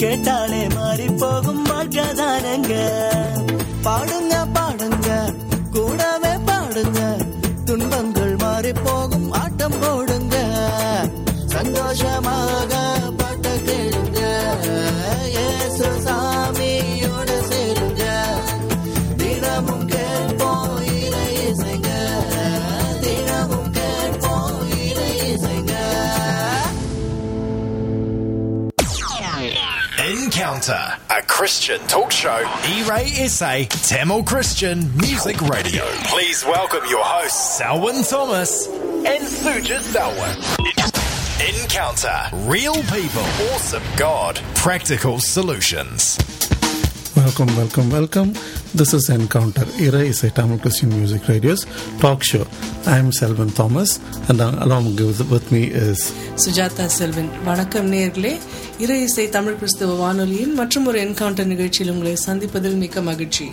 கேட்டாலே மாறி போகும் வாழ்க்கை தானங்க பாடுங்க பாடுங்க கூடவே பாடுங்க துன்பங்கள் மாறி போகும் ஆட்டம் போடுங்க சந்தோஷமாக பாட்ட கேளுங்க இயேசு சாமியோட சேருங்க தினமும் கேட்போம் இறை இசைங்க தினமும் கேட்போம் இறை இசைங்க Encounter, a Christian talk show. E-Ray SA, Tamil Christian Music Radio. Please welcome your hosts, Selwyn Thomas and Suja Selwyn. Encounter, real people, awesome God, practical solutions. Welcome, welcome, welcome. This is Encounter, Ira is a Tamil Christian Music Radio's talk show. I am Selvan Thomas, and uh, along with, with me is Sujatha Selvan வணக்கம் நேர்களே இறை இசை தமிழ் கிறிஸ்தவ வானொலியின் மற்றும் ஒரு encounter நிகழ்ச்சியில் உங்களை சந்திப்பதில் மிக்க மகிழ்ச்சி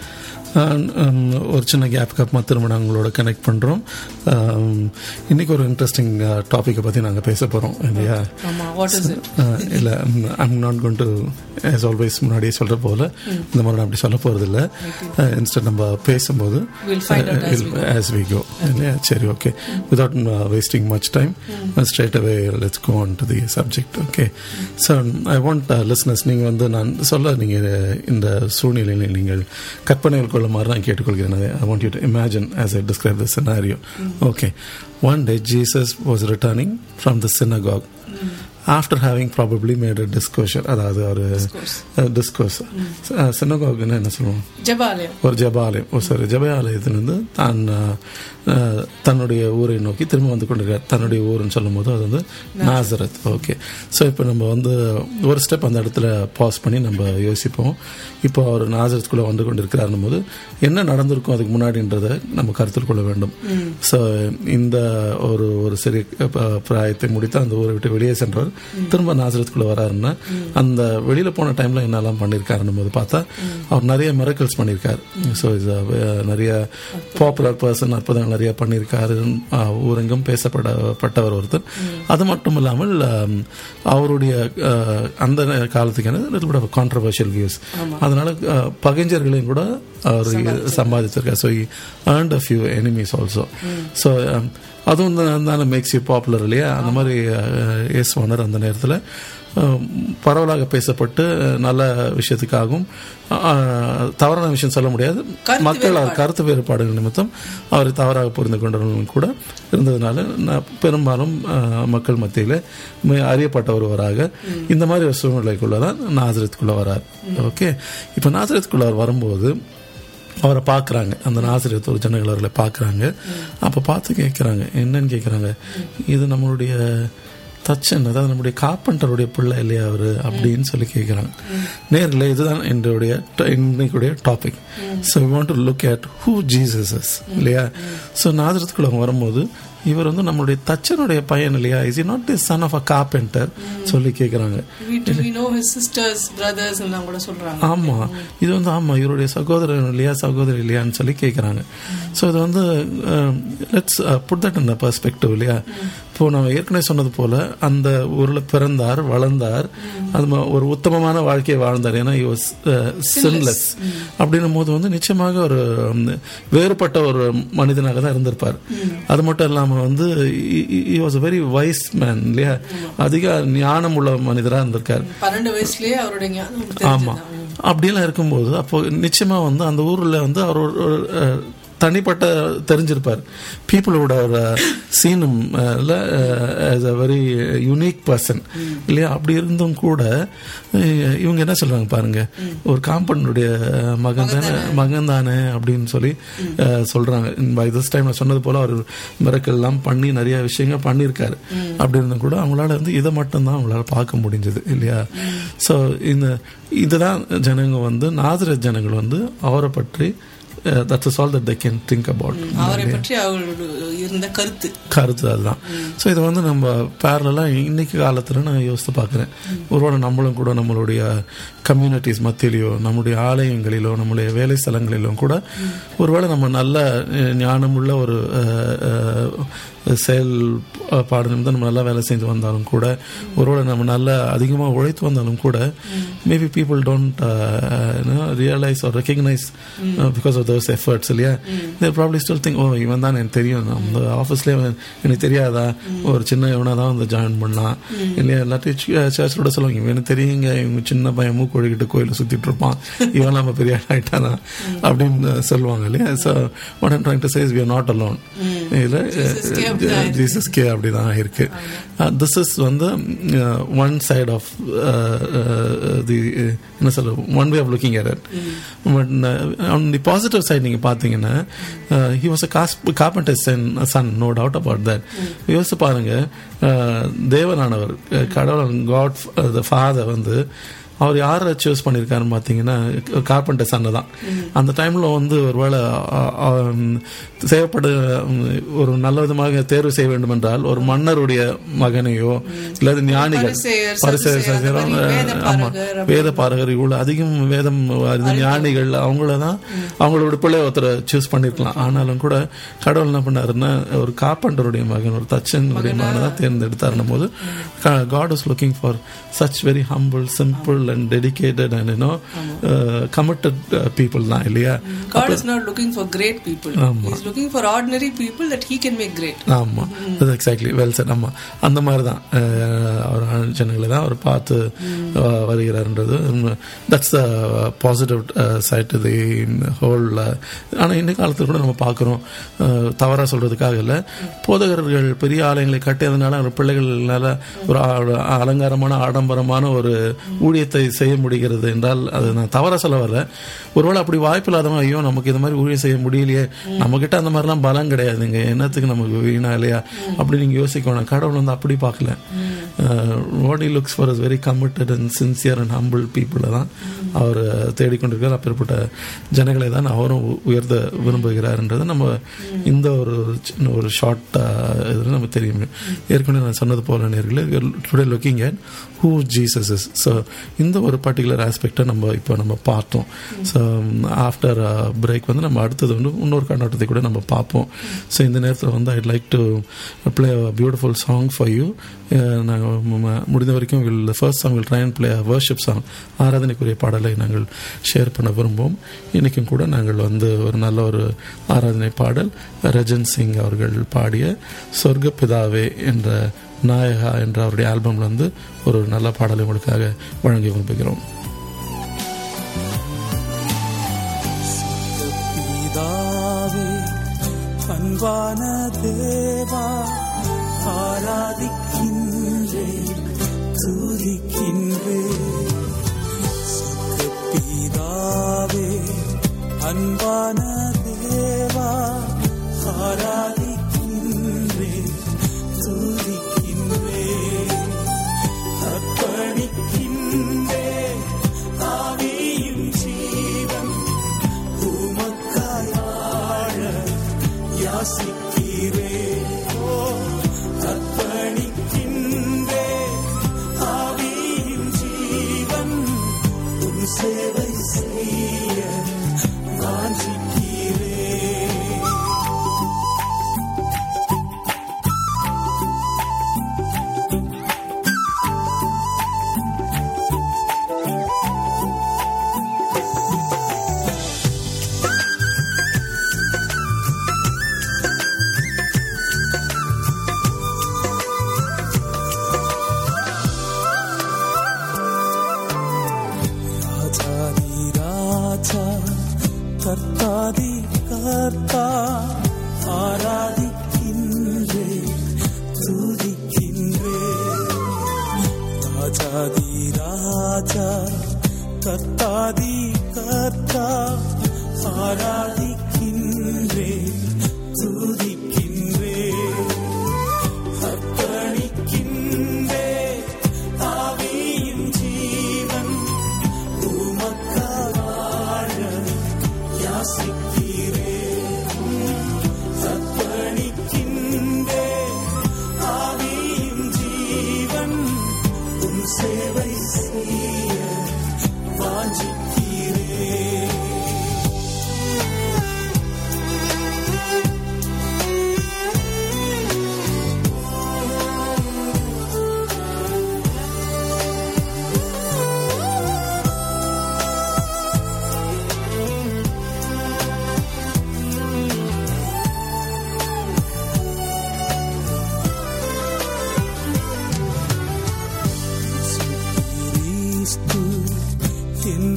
uh, um, ஒரு சின்ன கேப்புக்கு அப்புறமா திரும்ப நாங்கள் உங்களோட கனெக்ட் பண்ணுறோம் இன்னைக்கு ஒரு இன்ட்ரெஸ்டிங் டாப்பிக்கை பற்றி நாங்கள் பேச போகிறோம் இல்லையா ஆமா வாட் இஸ் இட் இல்லை I'm not going to as always முன்னாடியே சொல்கிற போல இந்த மாதிரி நான் அப்படி சொல்ல போகிறது இல்லை இன்ஸ்டன்ட் நம்ம பேசும்போது We'll find out as we go. as we go இல்லையா சரி okay without wasting much time straight away let's go on to the subject okay so I want listeners நீங்கள் வந்து நான் சொல்ல நீங்கள் இந்த சூழ்நிலையில் நீங்கள் கற்பனைகள் கொள்ளுமாறு நான் கேட்டுக்கொள்கிறேன் I want you to imagine as I describe the scenario okay one day Jesus was returning from the synagogue after having probably made a discourse அதாவது ஒரு டிஸ்கோஸ் சினகாக்னு என்ன சொல்லுவோம் ஜபாலயம் ஒரு ஜபாலயம் ஒரு சாரி ஜபாலயத்திலிருந்து தான் அஹ், தன்னுடைய ஊரை நோக்கி திரும்ப வந்து கொண்டிருக்கார் தன்னுடைய ஊருன்னு சொல்லும்போது அது வந்து நாசரத் ஓகே ஸோ இப்போ நம்ம வந்து ஒரு ஸ்டெப் அந்த இடத்துல பாஸ் பண்ணி நம்ம யோசிப்போம் இப்போ அவர் நாசரத்துக்குள்ளே வந்து கொண்டிருக்கிறாருன்னும் போது என்ன நடந்திருக்கும் அதுக்கு முன்னாடின்றதை நம்ம கருத்தில் கொள்ள வேண்டும் ஸோ இந்த ஒரு ஒரு சிறிய ப- பிராயத்தை முடித்து அந்த ஊரை விட்டு வெளியே சென்றார் திரும்ப நாசரத்துக்குள்ளே வராருன்னா அந்த வெளியில் போன டைமில் என்னெல்லாம் பண்ணியிருக்காருன்னும் போது பார்த்தா அவர் நிறைய மிரக்கல்ஸ் பண்ணியிருக்காரு ஸோ நிறைய பாப்புலர் பர்சன் அற்புதங்கள் நிறைய பண்ணியிருக்காரு அஹ், ஊரெங்கும் பேசப்படப்பட்டவர் ஒருத்தர் அது மட்டும் இல்லாமல் அம், அவருடைய அஹ், அந்த காலத்துக்கான little bit of controversial views அதனால அஹ், பகைஞர்களையும் கூட அவர் சம்பாதிச்சிருக்கார் so earned a few enemies also so அதுவும் தானே மேக்ஸ் யூ பாப்புலர் இல்லையா அந்த மாதிரி இயேசுவானர் அந்த நேரத்தில் பரவலாக பேசப்பட்டு அஹ், நல்ல விஷயத்துக்காகவும் அஹ், தவறான விஷயம் சொல்ல முடியாது கருத்து மக்கள் வேறுபாடு. கருத்து வேறுபாடுகள் நிமித்தம் அவர் தவறாக புரிந்து கொண்டவர்களும் கூட இருந்ததுனால நான் பெரும்பாலும் அஹ், மக்கள் மத்தியில் மி- அறியப்பட்ட ஒருவராக இந்த மாதிரி ஒரு சூழ்நிலைக்குள்ள தான் நாசரத்துக்குள்ள வரார் ஓகே இப்போ நாசரத்துக்குள்ள அவர் வரும்போது அவரை பார்க்குறாங்க அந்த நாசிரியர் ஒரு ஜனங்கள் அவர்களை பார்க்குறாங்க அப்போ பார்த்து கேட்குறாங்க என்னன்னு கேட்குறாங்க இது நம்மளுடைய தச்சன் அதாவது நம்முடைய காப்பண்டருடைய பிள்ளை இல்லையா அவர் அப்படின்னு சொல்லி கேட்குறாங்க நேரில் இதுதான் என்னுடைய இன்னைக்குடைய topic so we want to look at who Jesus இல்லையா ஸோ நாதிரத்துக்குள்ள அவங்க வரும்போது இவர் வந்து நம்மளுடைய தச்சனுடைய பையன் இல்லையா is not the son of a carpenter சொல்லி கேட்குறாங்க we know his sisters brothers எல்லாம் கூட சொல்றாங்க ஆமா இது வந்து ஆமா இவருடைய சகோதரன் இல்லையா சகோதரி இல்லையான்னு சொல்லி கேட்குறாங்க ஸோ இது வந்து let's put that in perspective இல்லையா இப்போ நம்ம ஏற்கனவே சொன்னது போல அந்த ஊர்ல பிறந்தார் வளர்ந்தார் அது ம- ஒரு உத்தமமான வாழ்க்கையை வாழ்ந்தார் ஏன்னா சின்லெஸ் அப்படின்னும் போது வந்து நிச்சயமாக ஒரு um, வேறுபட்ட ஒரு மனிதனாக தான் இருந்திருப்பார் அது மட்டும் இல்லாம வந்து வாஸ் வெரி வைஸ் மேன் இல்லையா அதிக ஞானம் உள்ள மனிதராக இருந்திருக்கார் பன்னெண்டு வயசுலயே அவருடைய ஞானம் ஆமா தெரிஞ்சதுதான். அப்படியெல்லாம் இருக்கும்போது அப்போ நிச்சயமா வந்து அந்த ஊர்ல வந்து அவர் ஒரு ஒரு, அஹ், தனிப்பட்ட தெரிஞ்சிருப்பார் பீப்புளோட சீனும் as a very unique person இல்லையா அப்படி இருந்தும் கூட அஹ், இவங்க என்ன சொல்றாங்க பாருங்க ஒரு காம்பவுண்டுடைய மகன் தானே மகன் தானே அப்படின்னு சொல்லி அஹ், சொல்றாங்க பை திஸ் டைம் நான் சொன்னது போல அவர் மிரக்கல் எல்லாம் பண்ணி நிறைய விஷயங்கள் பண்ணியிருக்காரு அப்படி இருந்தும் கூட அவங்களால வந்து இதை மட்டும்தான் அவங்களால பார்க்க முடிஞ்சது இல்லையா ஸோ இந்த இதுதான் ஜனங்க வந்து நாதிர ஜனங்கள் வந்து அவரை பற்றி that's is all that they can think about அவரை பற்றி அவர்களோட இருந்த கருத்து கருத்து அதுதான் ஸோ இதை வந்து நம்ம பேரலாம் இன்னைக்கு காலத்தில் நான் யோசித்து பார்க்குறேன் ஒருவேளை நம்மளும் கூட நம்மளுடைய கம்யூனிட்டிஸ் மத்தியிலையோ நம்முடைய ஆலயங்களிலோ நம்முடைய வேலை ஸ்தலங்களிலும் கூட ஒருவேளை நம்ம நல்ல அஹ், ஞானமுள்ள ஒரு அஹ், அஹ், செயல் பாடு நிமித்தம் நம்ம நல்லா வேலை செஞ்சு வந்தாலும் கூட ஒருவேளை நம்ம நல்லா அதிகமாக உழைத்து வந்தாலும் கூட maybe people don't realize or recognize because of those efforts இல்லையா there probably still think oh இவன் தான் எனக்கு தெரியும் அந்த ஆஃபீஸ்லேயே எனக்கு தெரியாதா ஒரு சின்ன இவனாக தான் வந்து ஜாயின் பண்ணான் இல்லையா எல்லாத்தையும் சர்ச்சோட சொல்லுவாங்க இவன் எனக்கு தெரியுங்க இவங்க சின்ன பையன் மூக்கு ஒழுகிட்டு கோயிலில் சுற்றிட்டு இருப்பான் இவன் நம்ம பெரிய ஆள் ஆயிட்டானா அப்படின்னு சொல்லுவாங்க இல்லையா so what I'm trying to say we are not alone இல்லை ஜீசஸ் கே அப்படி தான் இருக்கு திஸ் இஸ் வந்து ஒன் சைட் ஆஃப் தி என்ன சொல்ல one way of looking at it but on the positive side நீங்கள் பார்த்தீங்கன்னா he was a cause carpenter son no doubt about that யோசிச்சு பாருங்க uh, தேவனானவர் uh, கடவுள் காட் த ஃபாதர் வந்து அவர் யாரை சூஸ் பண்ணியிருக்காருன்னு பார்த்தீங்கன்னா கார்பெண்டர் சன்னை தான் அந்த டைமில் வந்து ஒருவேளை அ- அ- செய்யப்பட ஒரு நல்ல விதமாக தேர்வு செய்ய வேண்டும் என்றால் ஒரு மன்னருடைய மகனையோ இல்லாத ஞானிகள் பரிசேயர், பரிசேயர், சதுசேயர், அந்த மாதிரி சதுசேயர், வேத ஆமா பாரகர் வேத பாரகர் இவ்வளவு அதிகம் வேதம் அறிந்த ஞானிகள் அவங்கள தான் அவங்களோட பிள்ளை ஒருத்தரை சூஸ் பண்ணிருக்கலாம் ஆனாலும் கூட கடவுள் என்ன பண்ணாருன்னா ஒரு காப்பண்டருடைய மகன் ஒரு தச்சனுடைய மகனை தான் தேர்ந்தெடுத்தாருன்னும் போது God is looking for such very humble simple and dedicated and you know committed people தான் இல்லையா God is not looking for great people. ஆமா. He's looking for ordinary people that he can make great. ஆமா அது exactly well sir ஆமா அந்த மாதிரி தான் அஹ், அவர் ஜனங்களை தான் அவர் பார்த்து அஹ், வருகிறார்ன்றது that's the positive side the whole ஆனால் இந்த காலத்தில் கூட நம்ம பார்க்குறோம் தவறாக சொல்றதுக்காக இல்லை போதகர்கள் பெரிய ஆலயங்களை கட்டியதுனால அவர் பிள்ளைகளால ஒரு ஆ- அலங்காரமான ஆடம்பரமான ஒரு ஊழியத்தை செய்ய முடிகிறது என்றால் அது நான் தவறாக சொல்ல வரல ஒருவேளை அப்படி வாய்ப்பு இல்லாதவங்க ஐயோ நமக்கு இது மாதிரி ஊழியம் செய்ய முடியலையே நம்ம கிட்ட அந்த மாதிரிலாம் பலம் கிடையாதுங்க என்னத்துக்கு நமக்கு வீணா இல்லையா அப்படி நீங்க யோசிக்கணும் கடவுள் வந்து அப்படி பார்க்கல what he looks for is very committed and sincere and humble பீப்புளை தான் அவர் தேடிக்கொண்டிருக்கார் அப்பேற்பட்ட ஜனங்களை தான் அவரும் உ- உயர்த்த விரும்புகிறார்ன்றது நம்ம இந்த ஒரு சின்ன ஒரு ஷார்ட் இதில் நம்ம தெரியும் ஏற்கனவே நான் சொன்னது போல நேர்களே today looking at who Jesus is so இந்த ஒரு பர்டிகுலர் ஆஸ்பெக்டை நம்ம இப்போ நம்ம பார்த்தோம் ஸோ ஆஃப்டர் பிரேக் வந்து நம்ம அடுத்தது வந்து இன்னொரு கண்ணோட்டத்தை கூட நம்ம பார்ப்போம் ஸோ இந்த நேரத்தில் வந்து I'd like to play beautiful song for you நாங்கள் முடிந்த வரைக்கும் will first song will try and play worship song ஆராதனைக்குரிய பாடலை நாங்கள் ஷேர் பண்ண விரும்புவோம் இன்றைக்கும் கூட நாங்கள் வந்து ஒரு நல்ல ஒரு ஆராதனை பாடல் ரஜன் சிங் அவர்கள் பாடிய சொர்க்க பிதாவே என்ற நாயகா என்ற அவருடைய ஆல்பம்ல இருந்து ஒரு நல்ல பாடலை உங்களுக்காக வழங்கி விரும்புகிறோம் பிதாவே அன்பான தேவா ஆராதிக்கின்றேன் துதிக்கின்றேன் சுத்த பிதாவே அன்பான தேவா ஆராதிக்கின்றேன் துதிக்கின்றேன் அர்ப்பணிக்கின்றேன் ஆவியும் ஜீவன் உமக்காய் வாழ யாசிக்கிறேன் ஓ அர்ப்பணிக்கின்றேன் ஆவியும் ஜீவன் உன் சேவை செய்ய வாஞ்சிக்கிறேன் ராஜாதி ராஜா கர்த்தாதி கர்த்தா ஆராதிக்கின்றே துதிக்கின்றே ராஜாதி ராஜா கர்த்தாதி கர்த்தா ஆராதிக்கின்றே துதிக்கின்றே அர்ப்பணிக்கின்றே ஆவியின் ஜீவன் உமக்காக வாழ யாசிக்கிறேன் அர்ப்பணிக்கின்றே ஆவியின் ஜீவன் உன் சேவை செய்ய வாஞ்சிக்கிறேன்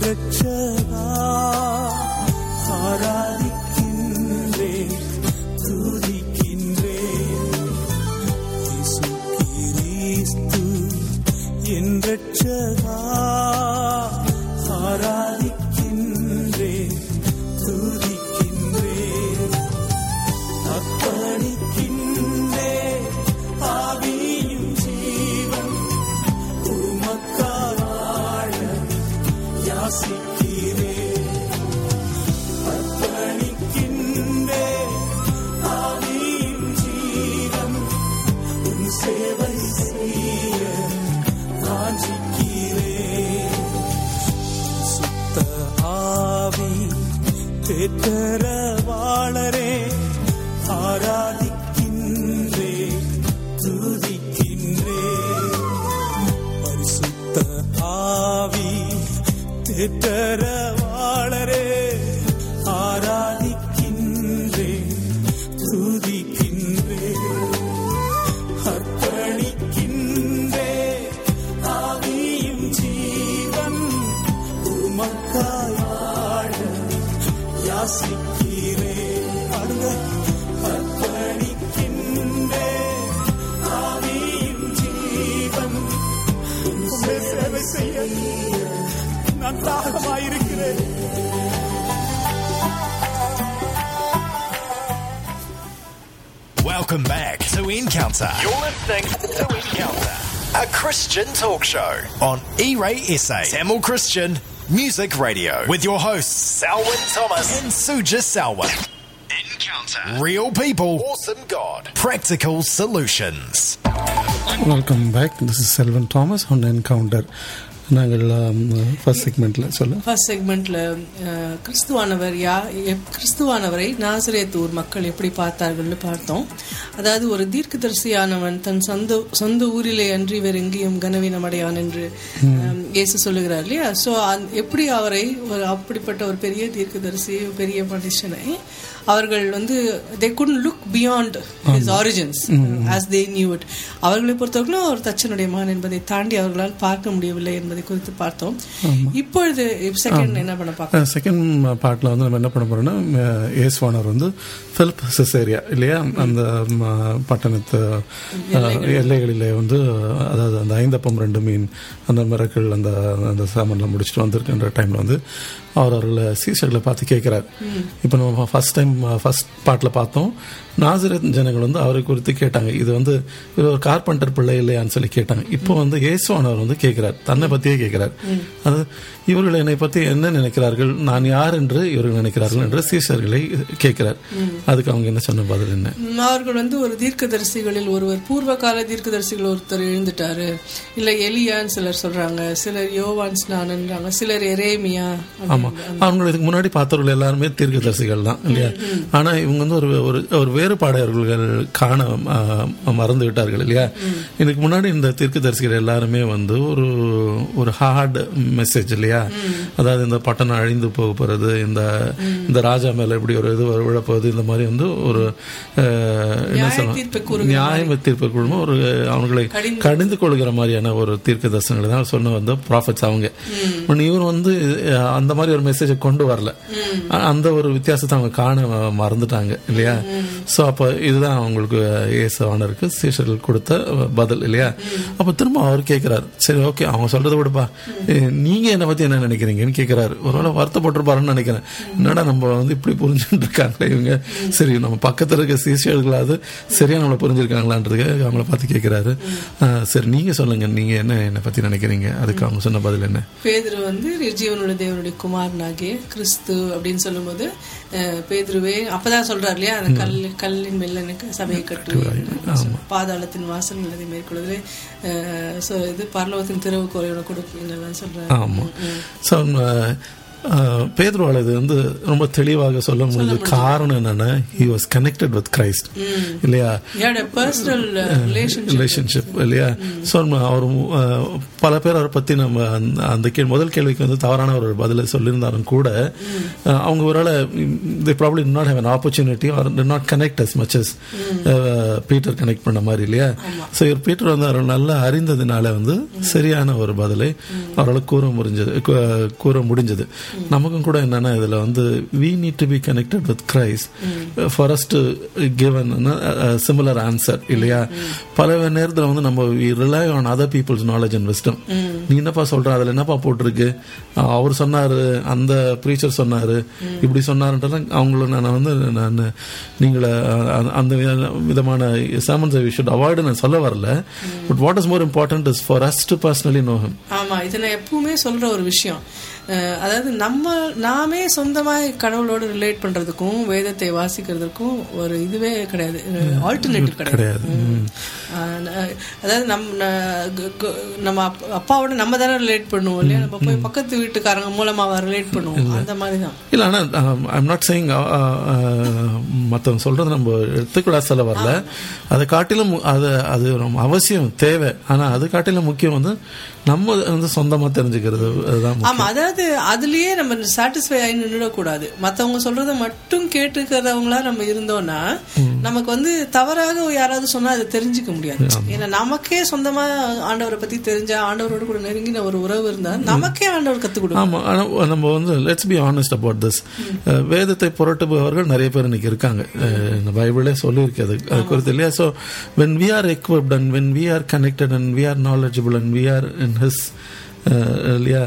ரட்சகா ஆராதிக்கின்றேன் துதிக்கின்றேன் இயேசு கிறிஸ்து என் ரட்சகா ஆராதிக்கின்றேன் துதிக்கின்றேன் அர்ப்பணிக்கின்றேன் ஆவியும் ஜீவன் உமக்காய் வாழ யாசிக்கிறேன் அர்ப்பணிக்கின்றேன் ஆவியும் ஜீவன் உன் சேவை செய்ய வாஞ்சிக்கிறேன் சுத்த ஆவி தேற்றரவாளரே ஆராதிக்கின்றேன் துதிக்கின்றேன் பரிசுத்த ஆவி தேற்றரவாளரே ஆராதிக்கின்றேன் துதிக்கின்றேன் அர்ப்பணிக்கின்றேன் ஆவியும் ஜீவன் உமக்காய் வாழ யாசிக்கிறேன் பாடுங்க அர்ப்பணிக்கின்றேன் ஆவியும் ஜீவன் உம்மை சேவை செய்ய நான் தாகமாயிருக்கிறேன் Welcome back to Encounter. You're listening to Encounter, a Christian talk show on E-Ray SA, Tamil Christian Music Radio, with your hosts Selwyn Thomas and Suja Selwyn. Encounter. Real people, awesome God, practical solutions. Welcome back this is Selvan Thomas one encounter நாங்கள் first செக்மெண்ட்ல சொல்ல first செக்மெண்ட்ல அஹ், கிறிஸ்துவானவர் யா எப்- கிறிஸ்துவானவரை நாசரேத்தூர் மக்கள் எப்படி பார்த்தார்கள்னு பார்த்தோம் அதாவது ஒரு தீர்க்கதரிசியானவன் தன் சொந்த சொந்த ஊரிலே அன்றி வேறு எங்கேயும் கனவீனமடையான் என்று அஹ், இயேசு சொல்லுகிறார் இல்லையா ஸோ எப்படி அவரை ஒரு அப்படிப்பட்ட ஒரு பெரிய தீர்க்கதரிசி பெரிய மனுஷனை அவர்கள் வந்து they could look beyond his origins as they knew it அவர்களை பொறுத்தவரைக்கும் ஒரு தச்சனுடைய மகன் என்பதை தாண்டி அவர்களால் பார்க்க முடியவில்லை என்பதை குறித்து பார்த்தோம் இப்பொழுது செகண்ட் என்ன பண்ண பார்க்க செகண்ட் பார்ட்ல வந்து நம்ம என்ன பண்ண போறோம்னா ஏஸ்வானர் வந்து பிலிப் சிசேரியா இல்லையா அந்த ம, பட்டணத்து அஹ், எல்லைகளிலே வந்து அதாவது அந்த ஐந்தப்பம் ரெண்டு மீன் அந்த மிரக்கள் அந்த அந்த சாமான்லாம் முடிச்சுட்டு வந்திருக்கின்ற டைம்ல வந்து அவர் அவர்களை சீசர்களை பார்த்து கேட்கிறார் இப்போ நம்ம ஃபர்ஸ்ட் டைம் ஃபர்ஸ்ட் பார்ட்ல பார்த்தோம் நாசரத் ஜனங்கள் வந்து அவரை குறித்து கேட்டாங்க இது வந்து இது ஒரு கார்பெண்டர் பிள்ளை இல்லையான்னு சொல்லி கேட்டாங்க இப்போ வந்து இயேசுவானவர் வந்து கேட்கிறார் தன்னை பத்தியே கேட்கிறார் அது இவர்கள் என்னை பத்தி என்ன நினைக்கிறார்கள் நான் யார் என்று இவர்கள் நினைக்கிறார்கள் என்று சீசர்களை கேட்கிறார் அதுக்கு அவங்க என்ன சொன்ன பதில் என்ன ம், அவர்கள் வந்து ஒரு தீர்க்கதரிசிகளில் ஒருவர் பூர்வ கால தீர்க்கதரிசிகள் ஒருத்தர் எழுந்துட்டாரு இல்ல எலியான்னு சிலர் சொல்றாங்க சிலர் யோவான் ஸ்நானன்றாங்க சிலர் எரேமியா ஆமா அவங்க இதுக்கு முன்னாடி பார்த்தவர்கள் எல்லாருமே தீர்க்கதரிசிகள் தான் இல்லையா ஆனா இவங்க வந்து ஒரு ஒரு ஒரு வேறுபாடவர்கள் காண ஆ, மறந்து விட்டார்கள் இல்லையா இதுக்கு முன்னாடி இந்த தீர்க்கதரிசிகள் எல்லாருமே வந்து ஒரு ஒரு ஹார்ட் மெசேஜ் இல்லையா அதாவது இந்த பட்டணம் அழிந்து போக போறது இந்த இந்த ராஜா மேல இப்படி ஒரு இது விழப்போகுது இந்த மாதிரி வந்து ஒரு ஆ, என்ன நியாய சொல்லலாம் தீர்ப்பை கூறுகிற நியாய தீர்ப்பு குழுமம் ஒரு அவங்களை கடிந்து- கடிந்து கொள்கிற மாதிரியான ஒரு தீர்க்க தரிசனங்களை தான் சொன்ன வந்து ப்ராஃபிட்ஸ் அவங்க பட் இவர் வந்து அஹ், அந்த மாதிரி ஒரு மெசேஜை கொண்டு வரல அஹ், அந்த ஒரு வித்தியாசத்தை அவங்க காண ம- மறந்துட்டாங்க இல்லையா ஸோ அப்போ இதுதான் அவங்களுக்கு ஏசவானருக்கு சீஷர்கள் கொடுத்த அஹ், பதில் இல்லையா அப்போ திரும்ப அவர் கேட்கிறார் சரி ஓகே அவங்க சொல்றதை விடுப்பா அஹ், நீங்க என்னை பத்தி என்ன நினைக்கிறீங்கன்னு கேட்கிறாரு ஒருவேளை வருத்தப்பட்டிருப்பாருன்னு நினைக்கிறேன் என்னடா நம்ம வந்து இப்படி புரிஞ்சுட்டு இருக்காங்களே இவங்க சரி நம்ம பக்கத்துல இருக்க சீஷர்களாவது சரியா நம்மளை புரிஞ்சிருக்காங்களான்றதுக்கு அவங்கள பார்த்து கேட்கிறாரு அஹ், சரி நீங்க சொல்லுங்க நீங்க என்ன என்னை பத்தி நினைக்கிறீங்க அதுக்கு அவங்க சொன்ன பதில் என்ன பேதுரு வந்து ஜீவனுள்ள தேவனுடைய குமாரனாகிய கிறிஸ்து அப்படின்னு சொல்லும்போது அஹ், பேதுருவே அப்பதான் சொல்றாரு இல்லையா அந்த கல் கல்லின் மேல எனக்கு சபையை கட்டு பாதாளத்தின் வாசல் அதை மேற்கொள்வதிலே அஹ், so இது பரலோகத்தின் திறவு குறையோட கொடுப்பீங்கன்னு சொல்றாரு ஆமா ஸோ பேதுருவால் இது வந்து ரொம்ப தெளிவாக சொல்ல முடியுது காரணம் என்னன்னா he was connected with Christ இல்லையா He had a personal uh, relationship. Relationship இல்லையா ஸோ அவர் அஹ், பல பேர் அவரை பற்றி நம்ம அந்த- அந்த கே முதல் கேள்விக்கு வந்து தவறான ஒரு பதிலை சொல்லியிருந்தாலும் கூட அஹ், அவங்க ஒருவேளை they probably not have an opportunity or not connect as much as Peter connect பண்ண மாதிரி இல்லையா ஸோ இவர் பீட்டர் வந்து அவர் நல்லா அறிந்ததுனால வந்து சரியான ஒரு பதிலை அவரால் கூற முடிஞ்சது கூ- கூற முடிஞ்சது நமக்கும் கூட என்னன்னா இதுல வந்து we need to be connected with Christ for us to given similar answer இல்லையா பல நேரத்துல வந்து நம்ம rely on other people's knowledge and wisdom நீ என்னப்பா சொல்ற அதுல என்னப்பா போட்டிருக்கு அஹ் அவர் சொன்னாரு அந்த ப்ரீச்சர் சொன்னாரு இப்படி சொன்னாருன்றத அவங்கள நான் வந்து நான் நீங்கள அஹ், அந்த வித- விதமான சாமன்ஸ் வி ஷுட் அவாய்டு நான் சொல்ல வரல but what is more important is for us to personally know him ஆமா இது நான் எப்பவுமே சொல்ற ஒரு விஷயம் அஹ், அதாவது நம்ம நாமே சொந்தமாய் கடவுளோடு ரிலேட் பண்றதுக்கும் வேதத்தை வாசிக்கிறதுக்கும் ஒரு இதுவே கிடையாது ஆல்டர்னேட்டிவ் கிடையாது கிடையாது. ம். அஹ், ந- அதாவது நம் ந- க- க- நம்ம அப்- அப்பாவோட நம்ம தானே ரிலேட் பண்ணுவோம் இல்லையா நம்ம போய் பக்கத்து வீட்டுக்காரங்க மூலமா ரிலேட் பண்ணுவோம் அந்த மாதிரி தான் இல்ல ஆனா ஐம் நாட் சேயிங் மற்றவங்க சொல்றது நம்ம எடுத்துக்கூட சொல்ல வரல அதை காட்டிலும் மு- அது அது ரொம்ப அவசியம் தேவை ஆனா அது காட்டிலும் முக்கியம் வந்து நம்ம வந்து சொந்தமா தெரிஞ்சுக்கிறது அதுதான் முக்கியம். ஆமா அதாவது அதுலயே நம்ம சாட்டிஸ்ஃபை ஆகி நின்றுடக்கூடாது மத்தவங்க சொல்றத மட்டும் கேட்டுக்கிறவங்களா நம்ம இருந்தோம்னா நமக்கு வந்து தவறாக யாராவது சொன்னா அதை தெரிஞ்சுக்க முடியாது ஏன்னா நமக்கே சொந்தமா ஆண்டவரை பத்தி தெரிஞ்ச ஆண்டவரோட கூட நெருங்கின ஒரு உறவு இருந்தா நமக்கே ஆண்டவர் கத்து கொடுக்கும் ஆமா ஆனா நம்ம வந்து let's be honest about this வேதத்தை புரட்டுபவர்கள் நிறைய பேர் இன்னைக்கு இருக்காங்க அஹ், இந்த பைபிளே சொல்லியிருக்கு அது அது குறித்து இல்லையா so when we are equipped and when we are connected and we are knowledgeable and we are in his அஹ், இல்லையா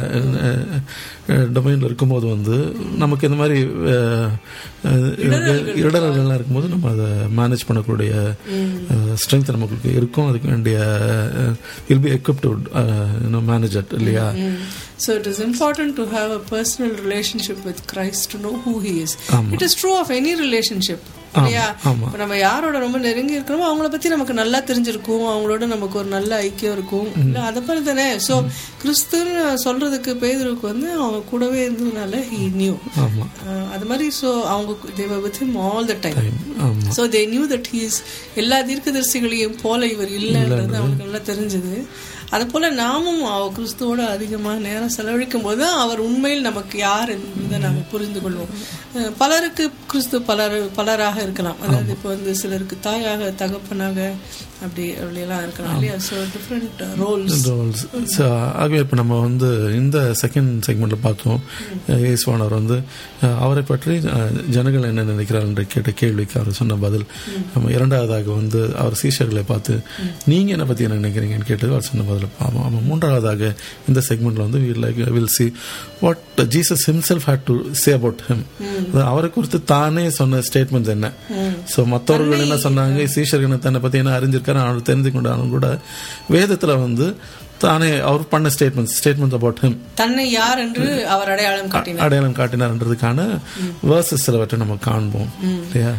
டொமைனில் இருக்கும்போது வந்து நமக்கு இந்த மாதிரி அஹ், அஹ், இடர்கள்லாம் இருக்கும்போது நம்ம அதை மேனேஜ் பண்ணக்கூடிய ஸ்ட்ரென்த் நமக்கு இருக்கும் அதுக்கு வேண்டிய will be equipped to uh, manage it இல்லையா So it is important to have a personal relationship with Christ to know who He is. ஆமா. It is true of any relationship. இல்லையா ஆமா. இப்ப நம்ம யாரோட ரொம்ப நெருங்கி இருக்கிறோமோ அவங்கள பத்தி நமக்கு நல்லா தெரிஞ்சிருக்கும் அவங்களோட நமக்கு ஒரு நல்ல ஐக்கியம் இருக்கும் இல்ல அதை மாதிரி தானே சோ கிறிஸ்துன்னு சொல்றதுக்கு பேதருக்கு வந்து அவங்க கூடவே இருந்ததுனால ஹி நியூ ஆமா அது மாதிரி சோ அவங்க they were with him all the time ஆமா so they knew that he's எல்லா தீர்க்கதரிசிகளையும் போல இவர் இல்லைன்றது அவங்களுக்கு நல்லா தெரிஞ்சது அது போல நாமும் அவ கிறிஸ்துவோட அதிகமாக நேரம் செலவழிக்கும் போது அவர் உண்மையில் நமக்கு யார் என்பதை நாங்கள் புரிந்து கொள்வோம் அஹ் பலருக்கு கிறிஸ்து பலர் பலராக இருக்கலாம் அதாவது இப்போ வந்து சிலருக்கு தாயாக தகப்பனாக அப்படி அப்படியெல்லாம் இருக்கலாம் இல்லையா so different roles roles. So, ஆகவே இப்போ நம்ம வந்து இந்த செகண்ட் செக்மெண்ட்ல பார்த்தோம் இயேசுவானவர் வந்து அஹ், அவரை பற்றி அஹ், ஜனங்கள் என்ன நினைக்கிறார் என்று கேட்ட கேள்விக்கு அவர் சொன்ன பதில் நம்ம இரண்டாவதாக வந்து அவர் சீஷர்களை பார்த்து நீங்க என்ன பத்தி என்ன நினைக்கிறீங்கன்னு கேட்டது அவர் சொன்ன பதில் பார்ப்போம் ஆமா மூன்றாவதாக இந்த செக்மெண்ட்ல வந்து will see what Jesus himself had to say about him அவரை குறித்து தானே சொன்ன ஸ்டேட்மெண்ட்ஸ் என்ன ஸோ மற்றவர்கள் என்ன சொன்னாங்க சீஷர்கள் தன்னை பத்தி என்ன அறிஞ்சிருக்காரு அவர் தெரிந்து கொண்டாலும் கூட வேதத்துல வந்து தானே அவர் பண்ண ஸ்டேட்மெண்ட்ஸ் ஸ்டேட்மெண்ட்ஸ் அபவுட் ஹிம் தன்னை யார் என்று அவர் அடையாளம் காட்டினார் அடையாளம் காட்டினார்ன்றதுக்கான வேர்சஸ் சிலவற்றை நம்ம காண்போம் இல்லையா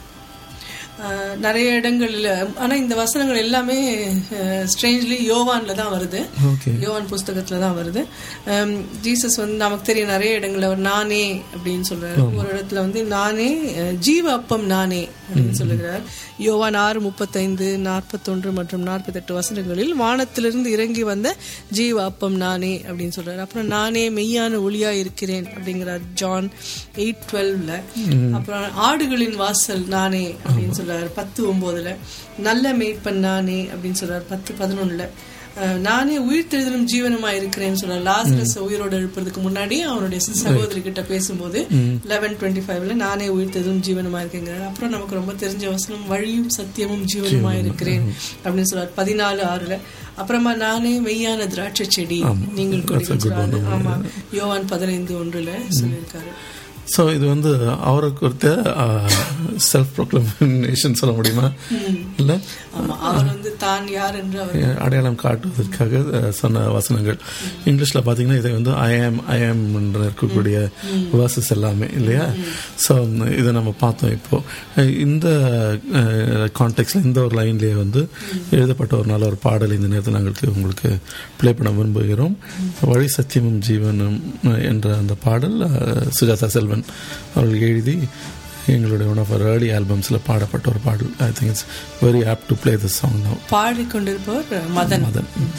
ஆஹ் நிறைய இடங்கள்ல ஆனா இந்த வசனங்கள் எல்லாமே ஸ்ட்ரேஞ்ச்லி யோவான்ல தான் வருது ஓகே யோவான் புஸ்தகத்துல தான் வருது ஆம், ஜீசஸ் வந்து நமக்கு தெரியும் நிறைய இடங்கள்ல அவர் நானே அப்படின்னு சொல்றாரு ஒரு இடத்துல வந்து நானே அஹ், ஜீவ அப்பம் நானே அப்படின்னு சொல்லுகிறார் யோவான் ஆறு முப்பத்தைந்து நாற்பத்தொன்று மற்றும் நாற்பத்தெட்டு வசனங்களில் வானத்திலிருந்து இறங்கி வந்த ஜீவ அப்பம் நானே அப்படின்னு சொல்றாரு அப்புறம் நானே மெய்யான ஒளியா இருக்கிறேன் அப்படிங்கிறார் ஜான் எயிட் டுவெல்வ்ல அப்புறம் ஆடுகளின் வாசல் நானே அப்படின்னு சொல்றாரு பத்து ஒன்பதுல நல்ல மேய்ப்பன் நானே அப்படின்னு சொல்றாரு பத்து பதினொன்னுல அஹ், நானே உயிர் தெழுதலும் ஜீவனமா இருக்கிறேன்னு சொல்றாரு லாசரஸ் உயிரோட எழுப்புறதுக்கு முன்னாடி அவனுடைய சகோதரி கிட்ட பேசும்போது லெவன் டுவெண்ட்டி ஃபைவ்ல நானே உயிர் தெழுதலும் ஜீவனமா இருக்கேங்கிறாரு அப்புறம் நமக்கு ரொம்ப தெரிஞ்ச வசனம் வழியும் சத்தியமும் ஜீவனுமா இருக்கிறேன் அப்படின்னு சொல்றாரு பதினாலு ஆறுல அப்புறமா நானே மெய்யான திராட்சை செடி நீங்கள் கொடிகள் சொல்றாரு. ஆமா யோவான் பதினைந்து ஒன்றுல சொல்லியிருக்காரு ஸோ இது வந்து அவரை குறித்த செல்ஃப் ப்ரொக்ளமேஷன் சொல்ல முடியுமா இல்லை ஆமா அவர் வந்து தான் யார் என்று அவர் அடையாளம் காட்டுவதற்காக அஹ், சொன்ன வசனங்கள் இங்கிலீஷ்ல பாத்தீங்கன்னா இதை வந்து ஐ ஆம் ஐ ஆம் என்ற இருக்கக்கூடிய வேர்சஸ் எல்லாமே இல்லையா ஸோ இதை நம்ம பார்த்தோம் இப்போ அஹ், இந்த கான்டெக்ட்ல இந்த ஒரு லைன்லயே வந்து எழுதப்பட்ட ஒரு நல்ல ஒரு பாடல் இந்த நேரத்தில் நாங்களுக்கு உங்களுக்கு ப்ளே பண்ண விரும்புகிறோம் வழி சத்தியமும் ஜீவனும் அஹ், என்ற அந்த பாடல் அஹ், சுஜாதா செல்வன் அவர்கள் எழுதி எங்களுடைய ஒன் ஆஃப் ஏர்லி ஆல்பம்ஸில் பாடப்பட்ட ஒரு பாடல் I think it's very apt to play the song now பாடிக்கொண்டிருப்பவர் மதன் மதன் ம்.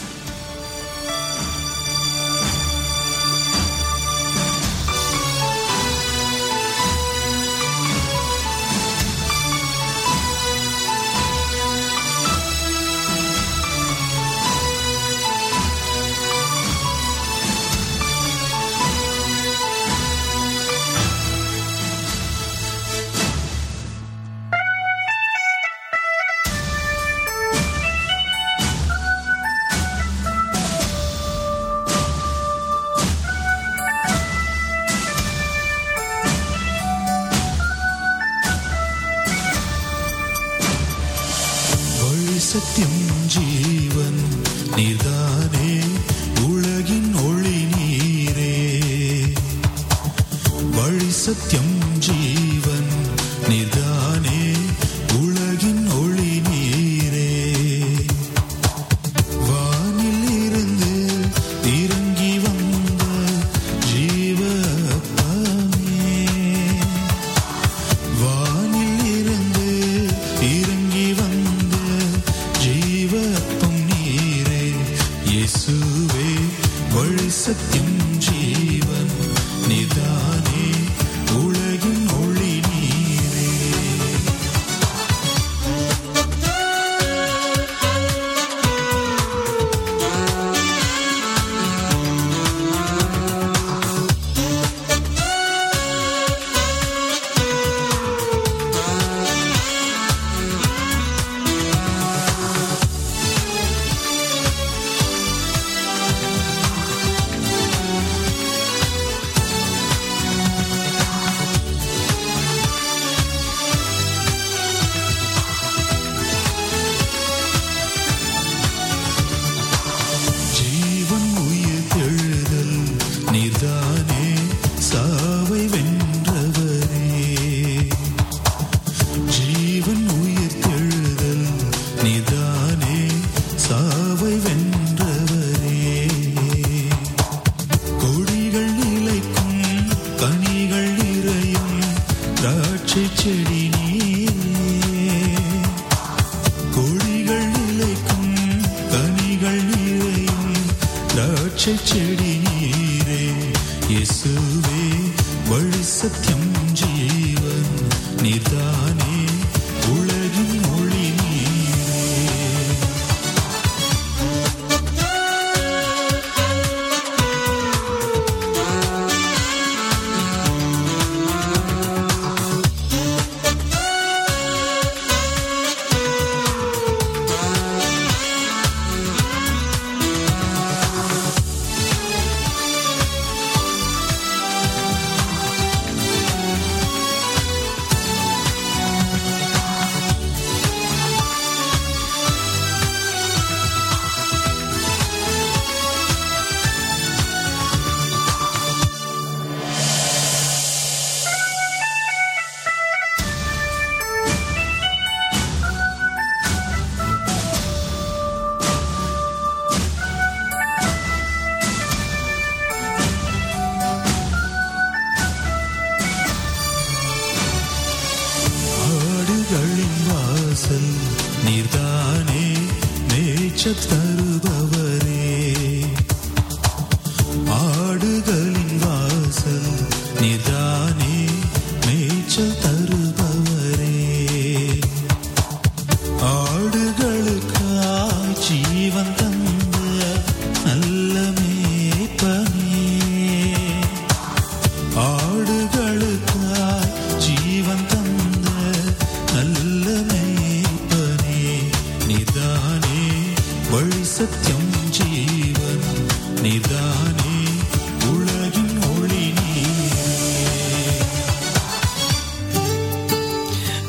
வழி சத்தியம் ஜீவன் நீர்தானே உலகின் ஒளி நீரே வழி சத்தியம் ஜீவன் நீர்தானே உலகின் ஒளி நீரே வானில் இருந்து இறங்கி வந்த ஜீவ அப்பமே வானில் இருந்து இறங்கி வந்த ஜீவப்பம் நீரே இயேசுவே வழி சத்தியம் ஜீவன் நிதானே உலகின் ஒளி நீரே ஜீவன் உயிர் தெழுதல் நீர்தானே சாவை வென்றவரே ஜீவன் உயிர் தெழுதல் நீர்தானே சாவை வென்றவரே கொடிகள் நிலைக்கும் கனிகள் நிறையும் திராட்சை செடி நீரே கொடிகள் நிலைக்கும் கனிகள் நிறையும் திராட்சை செடி நீரே இயேசுவே வழி சத்தியம் ஜீவன் நீர்தானே உலகின் மொழி நீரே ஆடுகளின் வாசல் நீர்தானே மேய்ச்சத் தருபவரே ஆடுகளின் வாசல் நீர்தானே மேய்ச்சல் தருபவரே ஆடுகளுக்காய் ஜீவன் தந்த நல்ல மேய்ப்பனே ஆடுகளுக்காய் ஜீவன் தந்த நல்ல மேய்ப்பனே நிதானே வழி சத்தியம் ஜீவன் நிதானே உலகின் ஒளி நீரே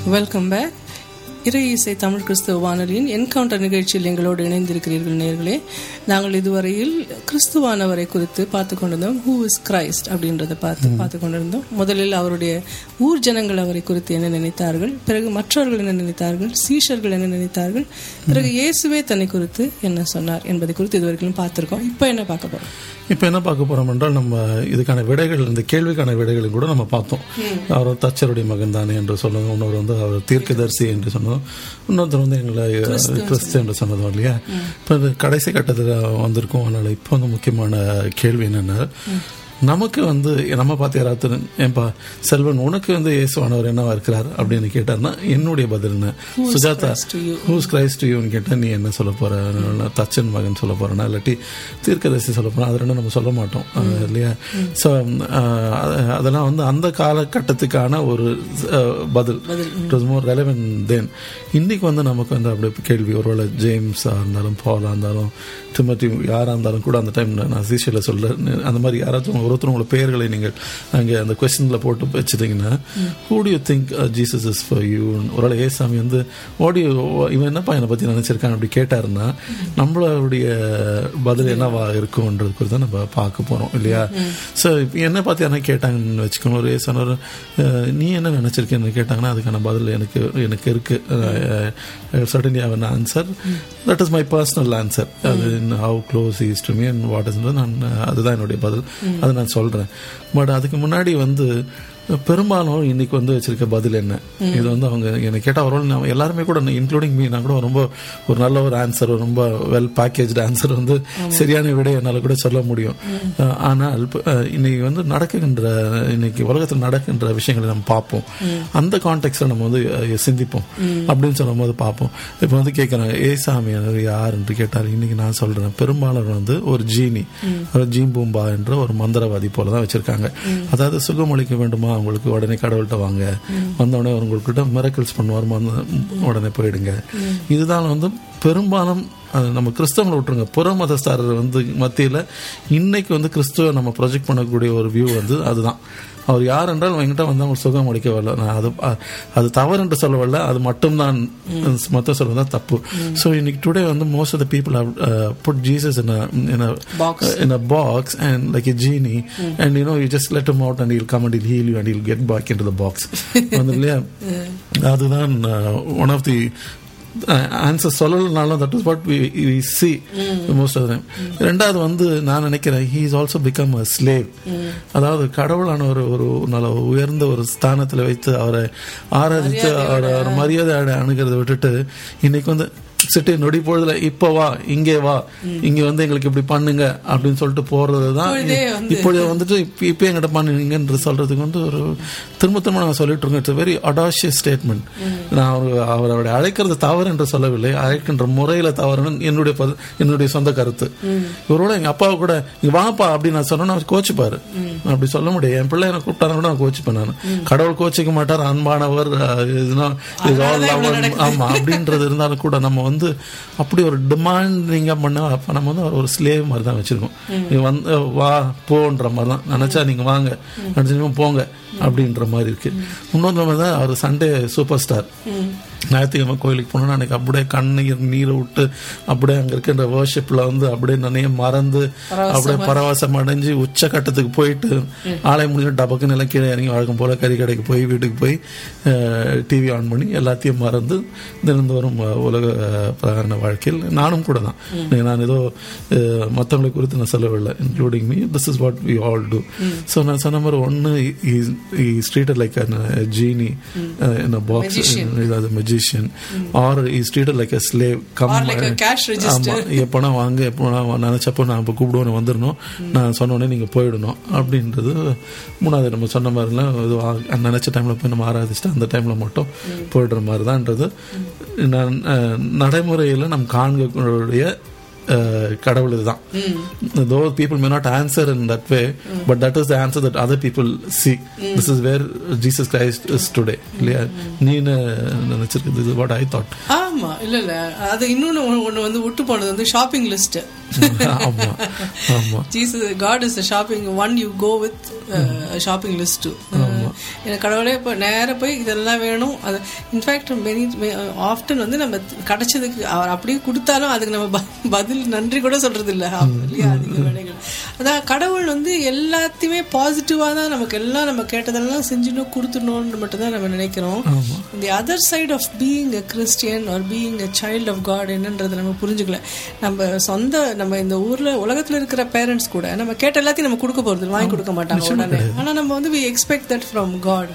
வெல்கம் பேக் இறை இசை தமிழ் கிறிஸ்தவ வானொலியின் என்கவுண்டர் நிகழ்ச்சியில் எங்களோடு இணைந்திருக்கிறீர்கள் நேர்களே நாங்கள் இதுவரையில் கிறிஸ்துவானவரை குறித்து பார்த்து கொண்டிருந்தோம் ஹூ இஸ் கிரைஸ்ட் அப்படின்றத பார்த்து பார்த்து கொண்டிருந்தோம் முதலில் அவருடைய ஊர் ஜனங்கள் அவரை குறித்து என்ன நினைத்தார்கள் பிறகு மற்றவர்கள் என்ன நினைத்தார்கள் சீஷர்கள் என்ன நினைத்தார்கள் பிறகு இயேசுவே தன்னை குறித்து என்ன சொன்னார் என்பதை குறித்து இதுவரைக்கும் பார்த்திருக்கோம் இப்போ என்ன பார்க்க போறோம் இப்போ என்ன பார்க்க போறோம் என்றால் நம்ம இதுக்கான விடைகள் இந்த கேள்விக்கான விடைகளை கூட நம்ம பார்த்தோம் அவர் தச்சருடைய மகன் தானே என்று சொன்னதும் இன்னொரு வந்து அவர் தீர்க்கதரிசி என்று சொன்னதும் இன்னொருத்தர் வந்து எங்களை கிறிஸ்து என்று சொன்னதும் இல்லையா இப்போ இது கடைசி கட்டத்தில் வந்திருக்கோம் அதனால இப்போ வந்து முக்கியமான கேள்வி என்னன்னா நமக்கு வந்து நம்ம பார்த்து யாராவது ஏன்பா செல்வன் உனக்கு வந்து இயேசுவானவர் என்னவா இருக்கிறார் அப்படின்னு கேட்டார்னா என்னுடைய பதில் என்ன Sujatha Christ to you? Who's Christ யூன்னு கேட்டால் நீ என்ன சொல்ல போற நான் தச்சன் மகன் சொல்ல போறேனா இல்லாட்டி தீர்க்கதரிசி சொல்ல போறேன் அது ரெண்டும் நம்ம சொல்ல மாட்டோம் அது இல்லையா ஸோ அதெல்லாம் வந்து அந்த காலகட்டத்துக்கான ஒரு அஹ், பதில் it was more relevant than இன்னைக்கு வந்து நமக்கு வந்து அப்படி கேள்வி ஒருவேளை ஜேம்ஸாக இருந்தாலும் பாலாக இருந்தாலும் டிமத்தி யாராக இருந்தாலும் கூட அந்த டைம் நான் சீஷியில் சொல்கிறேன் அந்த மாதிரி யாராச்சும் ஒருத்தர் உங்களை பெயர்களை நீங்கள் அங்கே அந்த கொஸ்டினில் போட்டு வச்சுட்டீங்கன்னா who do you think Jesus is for you ஒருவேளை ஏசாமி வந்து ஓடி இவன் என்னப்பா என்னை பற்றி நினச்சிருக்கான் அப்படி கேட்டாருன்னா நம்மளுடைய பதில் என்னவா இருக்கும்ன்றது குறித்து தான் நம்ம பார்க்க போகிறோம் இல்லையா ஸோ என்ன பார்த்து என்ன கேட்டாங்கன்னு வச்சுக்கோங்க ஒரு ஏசானவர் நீ என்ன நினச்சிருக்கேன்னு கேட்டாங்கன்னா அதுக்கான பதில் எனக்கு எனக்கு இருக்கு சடன்லி அவன் answer that is my personal answer அது how close is to me and what is நான் அதுதான் என்னுடைய பதில் அதை நான் சொல்கிறேன் பட் அதுக்கு முன்னாடி வந்து பெரும்பாலும் இன்னைக்கு வந்து வச்சிருக்க பதில் என்ன இது வந்து அவங்க என்னை கேட்டால் ஒரு நான் எல்லாருமே கூட இன்க்ளூடிங் மீ நான் கூட ரொம்ப ஒரு நல்ல ஒரு ஆன்சர் ரொம்ப வெல் பேக்கேஜ்டு ஆன்சர் வந்து சரியான விட என்னால் கூட சொல்ல முடியும் அஹ், ஆனால் இப்ப, அஹ், இன்னைக்கு வந்து நடக்குகின்ற இன்னைக்கு உலகத்தில் நடக்கின்ற விஷயங்களை நம்ம பார்ப்போம் அந்த கான்டெக்ட்ல நம்ம வந்து அஹ், சிந்திப்போம் அப்படின்னு சொல்லும் போது பார்ப்போம் இப்போ வந்து கேட்குறாங்க ஏசாமி யார் என்று கேட்டார் இன்னைக்கு நான் சொல்றேன் பெரும்பாலும் வந்து ஒரு ஜீனி ஒரு ஜீம்பூம்பா என்ற ஒரு மந்திரவாதி போல தான் வச்சிருக்காங்க அதாவது சுகமளிக்க வேண்டுமா உங்களுக்கு உடனே கடவுள்கிட்ட வாங்க வந்த உடனே உங்கள்கிட்ட மிரக்கல்ஸ் பண்ணுவார் வந்து உடனே போயிடுங்க இதுதான் வந்து பெரும்பாலும் அது நம்ம கிறிஸ்தவங்களை விட்டுருங்க புற மதஸ்தாரர் வந்து மத்தியில் இன்னைக்கு வந்து கிறிஸ்துவ நம்ம ப்ரொஜெக்ட் பண்ணக்கூடிய ஒரு வியூ வந்து அதுதான் அவர் யார் என்றால் என்கிட்ட வந்து அவங்க சுகம் அளிக்க வரல நான் அது அ- அது தவறு என்று சொல்ல வரல அது மட்டும்தான் மொத்தம் சொல்றது தான் தப்பு ஸோ இன்னைக்கு டுடே வந்து most of the people put Jesus in in Box. in a box and like a genie and you know you just let him out and he'll come and he'll heal you and he'll get back into the box வந்து இல்லையா அதுதான் one of the answer சொல்லலைனாலும் that is what we we see most of time ரெண்டாவது வந்து நான் நினைக்கிறேன் he is also become a slave அதாவது கடவுளான ஒரு ஒரு நல்ல உயர்ந்த ஒரு ஸ்தானத்தில் வைத்து அவரை ஆராதித்து அவரை ஒரு மரியாதை அடை- அணுகிறதை விட்டுட்டு இன்னைக்கு வந்து சிட்டு நொடி பொழுதுல இப்ப வா இங்கே வா இங்க வந்து எங்களுக்கு இப்படி பண்ணுங்க அப்படின்னு சொல்லிட்டு போறதுதான் இப்பொழுதே வந்து- இப்பொழுது வந்துட்டு இப்ப இப்ப எங்கிட்ட பண்ணுங்கன்ற சொல்றதுக்கு வந்து ஒரு திரும்ப திரும்ப நான் சொல்லிட்டு இருக்கேன் இட்ஸ் வெரி அடாஷியஸ் ஸ்டேட்மெண்ட் நான் அவர் அவர் அவரை அழைக்கிறது தவறு என்று சொல்லவில்லை அழைக்கின்ற முறையில தவறுன்னு என்னுடைய பது- என்னுடைய சொந்த கருத்து இவரோட எங்க அப்பாவை கூட நீங்க வாப்பா அப்படி நான் சொன்னா அவர் கோச்சிப்பாரு அப்படி சொல்ல முடியாது என் பிள்ளை என்ன கூப்பிட்டாரு கூட நான் கோச்சிப்பேன் நான் கடவுள் கோச்சிக்க மாட்டார் அன்பானவர் அஹ், இதுனா இது all love. ஆமா அப்படின்றது இருந்தாலும் கூட நம்ம வந்து அப்படி ஒரு டிமாண்டிங்கா பண்ண அப்ப நம்ம வந்து ஒரு ஸ்லேவ் மாதிரி தான் வச்சிருக்கோம் நீ வந்து வா போன்ற மாதிரி தான் நினைச்சா நீங்க வாங்க நினைச்சா போங்க அப்படின்ற மாதிரி இருக்கு இன்னொன்று நம்ம தான் அவர் சண்டே சூப்பர் ஸ்டார் ஞாயிற்றுக்கிழமை கோயிலுக்கு போனோம்னா அன்னைக்கு அப்படியே கண்ணீர் நீரை விட்டு அப்படியே அங்க இருக்கின்ற வேர்ஷிப்ல வந்து அப்படியே நிறைய மறந்து அப்படியே பரவசம் அடைஞ்சு உச்ச கட்டத்துக்கு போயிட்டு ஆலயம் முடிஞ்சு டபக்குன்னு எல்லாம் கீழே இறங்கி வழக்கம் போல கறி கடைக்கு போய் வீட்டுக்கு போய் டிவி ஆன் பண்ணி எல்லாத்தையும் மறந்து தினந்தோறும் அஹ், உலக அஹ், பிரகாரண வாழ்க்கையில் நானும் கூட தான் நான் ஏதோ அஹ், மத்தவங்களை குறித்து நான் சொல்லவில்லை including me this is what we all do so நான் சொன்ன மாதிரி ஒன்று treated like genie in a box அது magician are is treated like a slave come Or like a cash register. ஆமா எப்போனா வாங்க எப்போனா நினைச்சப்போ நான் இப்போ கூப்பிடுவோம் வந்துடணும் நான் சொன்ன உடனே நீங்கள் போயிடணும் அப்படின்றது மூணாவது நம்ம சொன்ன மாதிரிலாம் இது வா- நினைச்ச டைமில் போய் நம்ம ஆராதிச்சுட்டு அந்த டைமில் மட்டும் போயிடுற மாதிரி தான்ன்றது நான் நடைமுறையில் நம் காண்கக்கூடிய அஹ், கடவுள் இதுதான் though people may not answer in that way but that is the answer that other people see this is where Jesus Christ is today இல்லையா நீன்னு நினைச்சிருக்கு இது வாட் ஐ தாட் ஆமா இல்ல இல்ல அது இன்னொன்னு ஒண்ணு- ஒண்ணு வந்து விட்டு போனது வந்து ஷாப்பிங் லிஸ்ட் ஆமா ஆமா Jesus God is shopping one you go with shopping list எனக்கு கடவுளே இப்போ நேராக போய் இதெல்லாம் வேணும் அது இன்ஃபேக்ட் மெனி ஆஃப்டன் வந்து நம்ம கிடைச்சதுக்கு அவர் அப்படியே கொடுத்தாலும் அதுக்கு நம்ம ப- பதில் நன்றி கூட சொல்றது இல்லை இல்லையா அதிக வேலைகள் அதான் கடவுள் வந்து எல்லாத்தையுமே பாசிட்டிவாக தான் நமக்கு எல்லாம் நம்ம கேட்டதெல்லாம் செஞ்சுணும் கொடுத்துடணும்னு மட்டும் தான் நம்ம நினைக்கிறோம் the other side of being a Christian or being a child of God என்னன்றதை நம்ம புரிஞ்சுக்கல நம்ம சொந்த நம்ம இந்த ஊர்ல உலகத்துல இருக்கிற பேரண்ட்ஸ் கூட நம்ம கேட்ட எல்லாத்தையும் நம்ம கொடுக்க போறது வாங்கி கொடுக்க மாட்டாங்க உடனே ஆனா நம்ம வந்து we expect that from God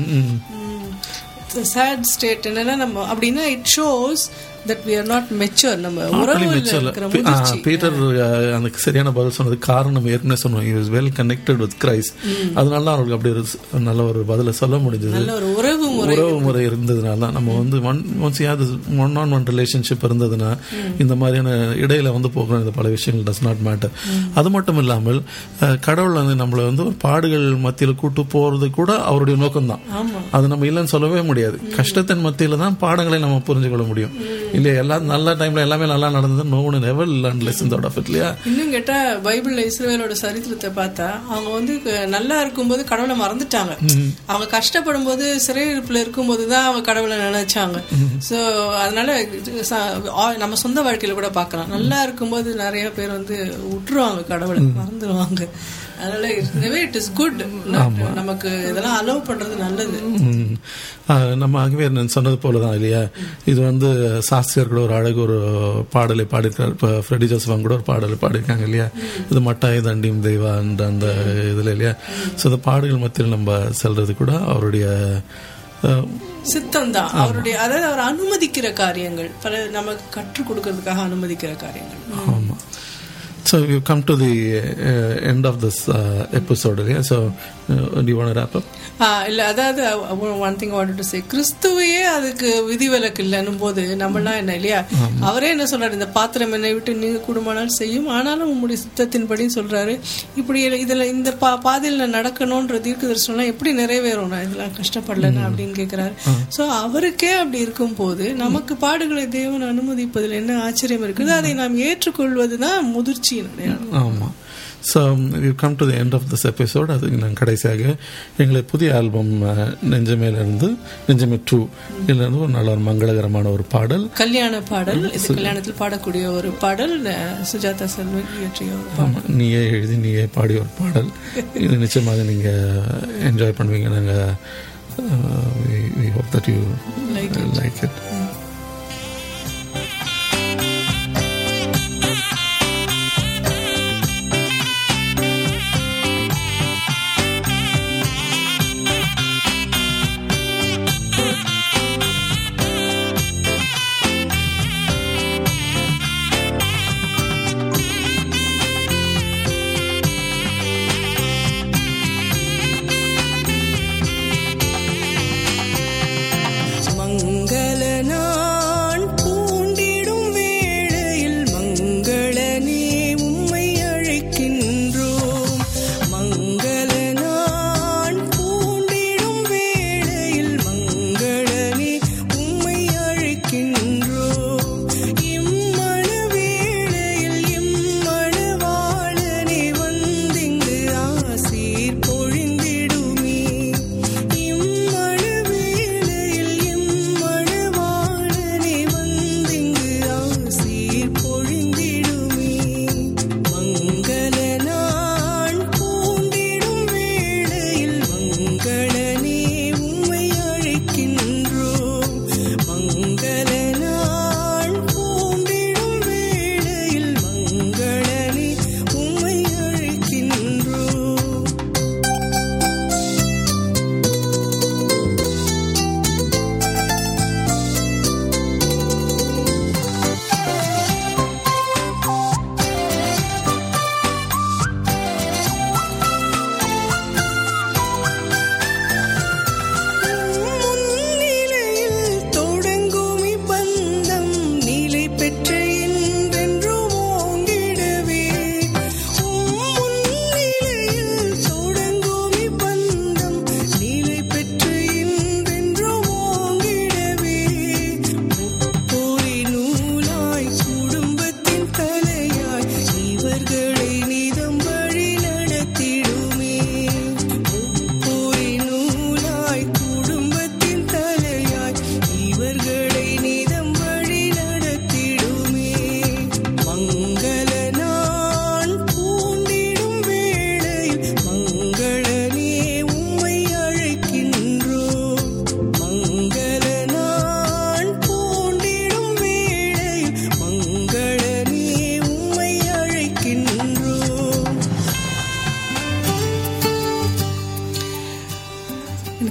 sad state என்னன்னா நம்ம அப்படின்னா it shows that we are not mature நம்ம உறவுல மெச்சூர்ல இருக்கிற முதிர்ச்சி பீட்டர் அஹ், அந்த சரியான பதில் சொன்னது காரணம் ஏற்கனவே சொன்னோம் is well connected with Christ அதனால தான் அவருக்கு அப்படி ஒரு ஸ்- நல்ல ஒரு பதில சொல்ல முடிஞ்சது நல்ல ஒரு உறவு முறை உறவு முறை இருந்ததுனால தான் நம்ம வந்து ஒன் ஒன்ஸ் யாது ஒன் ஆன் ஒன் ரிலேஷன்ஷிப் இருந்ததுன்னா இந்த மாதிரியான இடையில வந்து போகிற இந்த பல விஷயங்கள் டஸ் நாட் மேட்டர் அது மட்டும் இல்லாமல் அஹ், கடவுள் வந்து நம்மளை வந்து ஒரு பாடுகள் மத்தியில் கூட்டு போறது கூட அவருடைய நோக்கம் தான் ஆமா அது நம்ம இல்லைன்னு சொல்லவே முடியாது கஷ்டத்தின் மத்தியில தான் பாடங்களை நம்ம புரிஞ்சு கொள்ள முடியும் இல்லையா எல்லாம் நல்ல டைம்ல எல்லாமே நல்லா நடந்தது no one ever learn lessons out of it இல்லையா இன்னும் கேட்டா பைபிள்ல இஸ்ரவேலோட சரித்திரத்தை பார்த்தா அவங்க வந்து க- நல்லா இருக்கும்போது கடவுளை மறந்துட்டாங்க அவங்க கஷ்டப்படும் போது சிறையிருப்புல இருக்கும்போது தான் அவங்க கடவுளை நினைச்சாங்க சோ அதனால இது ச- ஆ- நம்ம சொந்த வாழ்க்கையில கூட பார்க்கலாம் நல்லா இருக்கும்போது நிறைய பேர் வந்து விட்டுருவாங்க கடவுளை மறந்துடுவாங்க அதனால இட் இஸ் குட் நமக்கு இதெல்லாம் அலோவ் பண்றது நல்லது ம். ஆஹ் நம்ம ஆகவே நான் சொன்னது போல தான் இல்லையா இது வந்து சாஸ்திரியர் கூட ஒரு அழகு ஒரு பாடலை பாடியிருக்கார் இப்போ ஃப்ரெடி ஜோசஃபான் கூட ஒரு பாடலை பாடியிருக்காங்க இல்லையா இது மட்டாய தண்டியும் தெய்வான்ற அந்த இதில் இல்லையா ஸோ இந்த பாடல்கள் மத்தியில் நம்ம செல்றது கூட அவருடைய ஆஹ், சித்தம் தான் அவருடைய அதாவது அவர் அனுமதிக்கிற காரியங்கள் பல நமக்கு கற்றுக் கொடுக்கறதுக்காக அனுமதிக்கிற காரியங்கள் ஆமாம் so you come to the end of this episode இல்லையா ஸோ டி வாண்ட் ரேப் அப் ஆ, இல்ல அதாவது one thing want to say கிறிஸ்துவையே அதுக்கு விதிவிலக்கு இல்லைன்னும் போது நம்மளாம் என்ன இல்லையா அவரே என்ன சொல்றாரு இந்த பாத்திரம் என்னை விட்டு நீங்க கூடுமானால் செய்யும் ஆனாலும் உங்களுடைய சித்தத்தின்படி சொல்றாரு இப்படி இதுல இந்த பா பாதையில் நான் நடக்கணும்ன்ற தீர்க்க தரிசனம்லாம் எப்படி நிறைவேறும் நான் இதெல்லாம் கஷ்டப்படலன்னு அப்படின்னு கேட்கிறாரு சோ அவருக்கே அப்படி இருக்கும் போது நமக்கு பாடுகளை தேவன் அனுமதிப்பதில் என்ன ஆச்சரியம் இருக்குது அதை நாம் ஏற்றுக்கொள்வதுதான் முதிர்ச்சியின் அடையாளம் ஆமாம் so you come to the end of this episode அது நான் கடைசியாக எங்களை புதிய ஆல்பம் நெஞ்சமேலேருந்து நெஞ்சமே டூ இதுலேருந்து ஒரு நல்ல ஒரு மங்களகரமான ஒரு பாடல் கல்யாண பாடல் இது கல்யாணத்தில் பாடக்கூடிய ஒரு பாடல் அஹ், சுஜாதா செல்வன் இயற்றிய ஒரு பாடல் ஆமாம் நீயே எழுதி நீயே பாடிய ஒரு பாடல் இது நிச்சயமாக நீங்கள் என்ஜாய் பண்ணுவீங்க நாங்கள் we hope that you like it மங்கள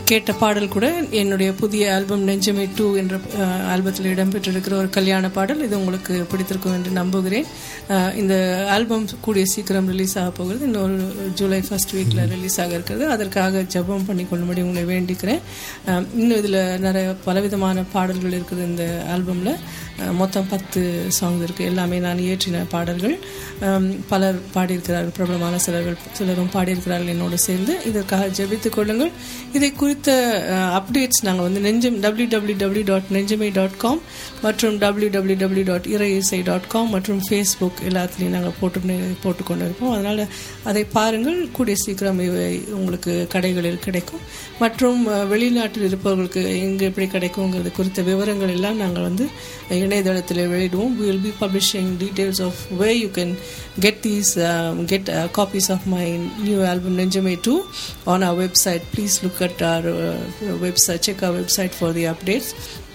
கேட்ட பாடல் கூட என்னுடைய புதிய ஆல்பம் நெஞ்சமே டூ என்ற அஹ், ஆல்பத்தில் இடம்பெற்றிருக்கிற ஒரு கல்யாண பாடல் இது உங்களுக்கு பிடித்திருக்கும் என்று நம்புகிறேன் அஹ், இந்த ஆல்பம் கூடிய சீக்கிரம் ரிலீஸ் ஆக போகிறது இன்னொரு ஜூலை ஃபர்ஸ்ட் வீக்கில் ரிலீஸ் ஆக இருக்கிறது அதற்காக ஜெபம் பண்ணி கொள்ளும்படி உங்களை வேண்டிக்கிறேன் அஹ், இன்னும் இதில் நிறைய பலவிதமான பாடல்கள் இருக்குது இந்த ஆல்பமில் மொத்தம் பத்து சாங் இருக்குது எல்லாமே நான் இயற்றின பாடல்கள் அம், பலர் பாடியிருக்கிறார்கள் பிரபலமான சிலர்கள் சிலரும் பாடியிருக்கிறார்கள் என்னோடு சேர்ந்து இதற்காக ஜெபித்துக் கொள்ளுங்கள் இதை குறித்த அப்டேட்ஸ் நாங்கள் வந்து நெஞ்சம் டபிள்யூ டபிள்யூ டபிள்யூ டாட் நெஞ்சமை டாட் காம் மற்றும் டபிள்யூ டபிள்யூ டபிள்யூ டாட் இறையிசை டாட் காம் மற்றும் ஃபேஸ்புக் எல்லாத்துலேயும் நாங்கள் போட்டு போட்டுக்கொண்டு இருப்போம் அதனால் அதை பாருங்கள் கூடிய சீக்கிரம் இவை உங்களுக்கு கடைகளில் கிடைக்கும் மற்றும் அஹ், வெளிநாட்டில் இருப்பவர்களுக்கு எங்கே எப்படி கிடைக்குங்கிறது குறித்த விவரங்கள் எல்லாம் நாங்கள் வந்து இணையதளத்தில் வெளியிடுவோம் we will be publishing details of where you can get these um, get uh, copies of my new album Nenjame 2 on our website please look at our uh, website check our website for the updates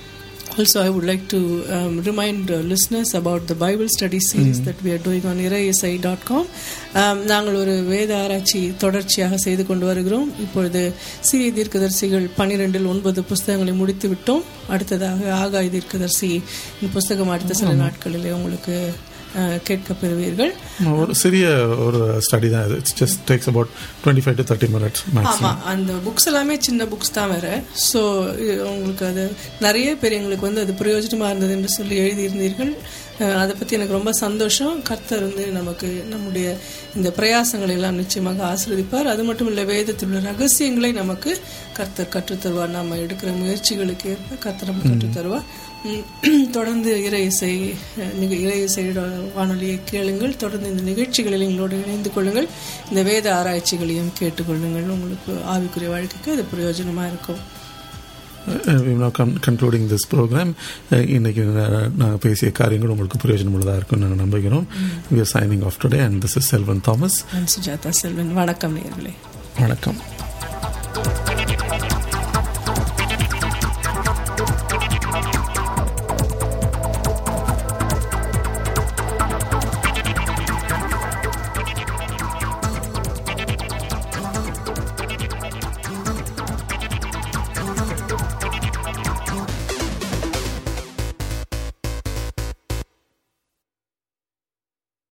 also i would like to um, remind uh, listeners about the bible study series that we are doing on iraisai.com um, நாங்கள் ஒரு வேத ஆராய்ச்சி தொடர்ச்சியாக செய்து கொண்டு வருகிறோம் இப்பொழுது சிறிய தீர்க்கதரிசிகள் பன்னிரெண்டில் ஒன்பது புஸ்தகங்களை முடித்து விட்டோம் அடுத்ததாக ஆகாய் தீர்க்கதரிசி இந்த புஸ்தகம் அடுத்த சில நாட்களிலே உங்களுக்கு uh, கேட்க பெறுவீர்கள் ஒரு சிறிய ஒரு ஸ்டடி தான் இது it's just takes about twenty five to thirty minutes ஆமா மேக்ஸிமம் அந்த புக்ஸ் எல்லாமே சின்ன புக்ஸ் தான் வேற ஸோ உங்களுக்கு அது நிறைய பேர் எங்களுக்கு வந்து அது பிரயோஜனமா இருந்தது என்று சொல்லி எழுதியிருந்தீர்கள் அஹ், அதை பத்தி எனக்கு ரொம்ப சந்தோஷம் கர்த்தர் வந்து நமக்கு நம்முடைய இந்த பிரயாசங்களை எல்லாம் நிச்சயமாக ஆசீர்வதிப்பார் அது மட்டும் இல்லை வேதத்தில் உள்ள ரகசியங்களை நமக்கு கர்த்தர் கற்றுத்தருவார் நம்ம எடுக்கிற முயற்சிகளுக்கு ஏற்ப கர்த்தர் நமக்கு கற்றுத்தருவார் உம், தொடர்ந்து இறை இசை அஹ், நிக இறை இசை வானொலியை கேளுங்கள் தொடர்ந்து இந்த நிகழ்ச்சிகளில் எங்களோடு இணைந்து கொள்ளுங்கள் இந்த வேத ஆராய்ச்சிகளையும் கேட்டுக்கொள்ளுங்கள் உங்களுக்கு ஆவிக்குரிய வாழ்க்கைக்கு அது பிரயோஜனமா இருக்கும் கன்க்ளூடிங் திஸ் ப்ரோக்ராம் இன்னைக்கு நாங்கள் பேசிய காரியங்கள் உங்களுக்கு பிரயோஜனமுள்ளதாக இருக்கும்னு நாங்கள் நம்புகிறோம் we are signing off today and this is Selvan Thomas நான் சுஜாதா செல்வன் வணக்கம் நேயர்களே வணக்கம்